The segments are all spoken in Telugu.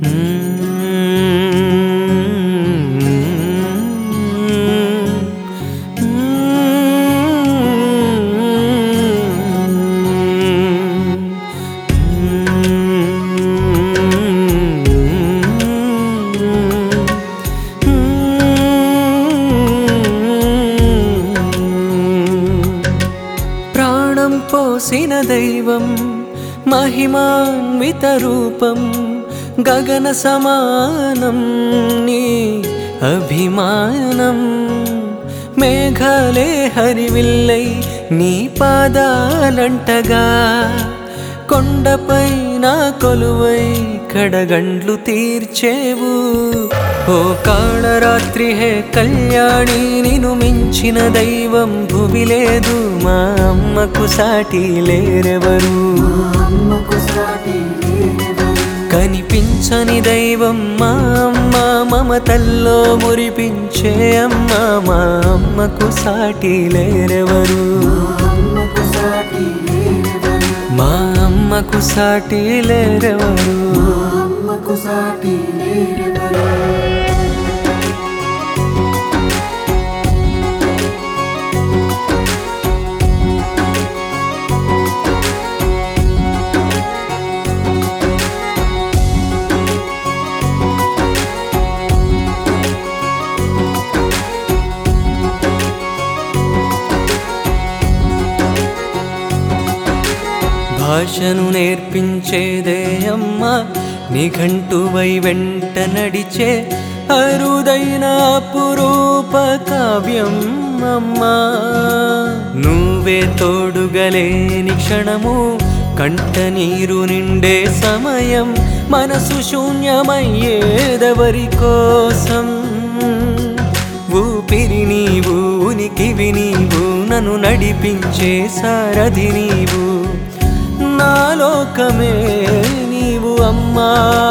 ప్రాణం పోసిన దైవం మహిమాన్విత రూపం గగన సమానం నీ అభిమానం మేఘాలే హరివిల్లై నీ పాదాలంటగా కొండపై నా కొలువై కడగండ్లు తీర్చేవు ఓ కాళరాత్రి హే కళ్యాణి నిను మించిన దైవం భూమి లేదు మా అమ్మకు సాటి లేరెవరు కనిపించని దైవం మా అమ్మ మమతల్లో మురిపించే అమ్మ మా అమ్మకు సాటి లేరెవరు మా అమ్మకు సాటి లేరెవరు భాషను నేర్పించేదే అమ్మ నిఘంటువై వెంట నడిచే అరుదైన అపురూప కావ్యం అమ్మా నువ్వే తోడుగలేని క్షణము కంట నీరు నిండే సమయం మనసు శూన్యమయ్యేదెవరి కోసం ఊపిరి నీవు ఉనికివి నీవు నన్ను నడిపించే సారథి నీవు నా లోకమే నీవు అమ్మా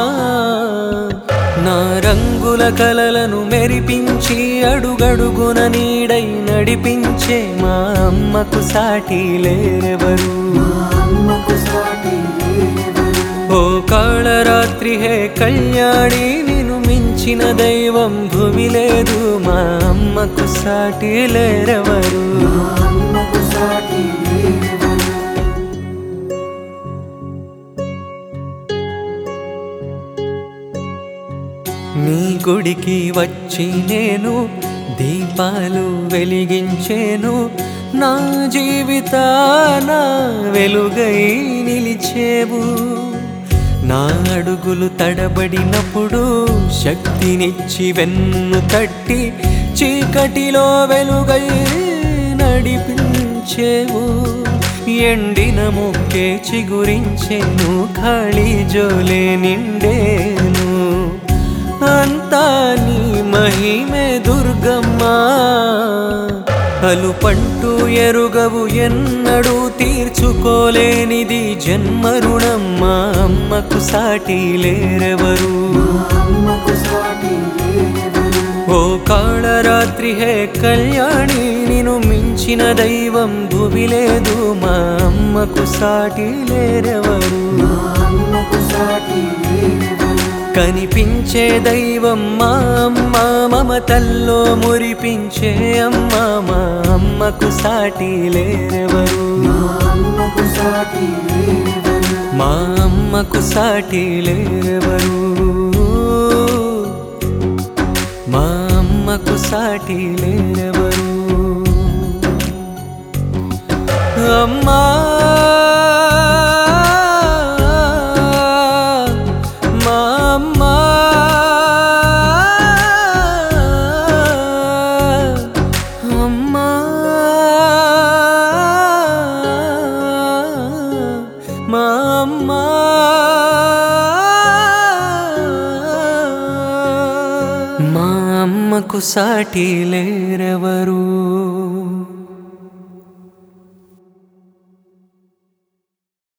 నా రంగుల కలలను మెరిపించి అడుగడుగున నీడై నడిపించే మా అమ్మకు సాటి లేరెవరు ఓ కాళరాత్రి హే కళ్యాణి నిన్ను మించిన దైవం భూమి లేదు మా అమ్మకు సాటి లేరెవరు నీ గుడికి వచ్చి నేను దీపాలు వెలిగించేను నా జీవితాన వెలుగై నిలిచేవు నా అడుగులు తడబడినప్పుడు శక్తినిచ్చి వెన్ను తట్టి చీకటిలో వెలుగై నడిపించేవు ఎండిన ముక్కే చిగురించేను ఖాళీ జోలే నిండేను అంతా నీ మహిమే దుర్గమ్మా అలుపంటూ ఎరుగవు ఎన్నడూ తీర్చుకోలేనిది జన్మ రుణమ్మా అమ్మకు సాటి లేరెవరు ఓ కాళరాత్రి హే కళ్యాణి నిన్ను మించిన దైవం భూమి లేదు మా అమ్మకు సాటి లేరెవరు కనిపించే దైవం మా అమ్మ మమతల్లో మురిపించే అమ్మ మా అమ్మకు సాటి లేరెవరు మా అమ్మకు సాటి లేరెవరు మా అమ్మకు సాటి లేరెవరు అమ్మా మా అమ్మా అమ్మా మా అమ్మా మా అమ్మకు సాటి లేరెవరు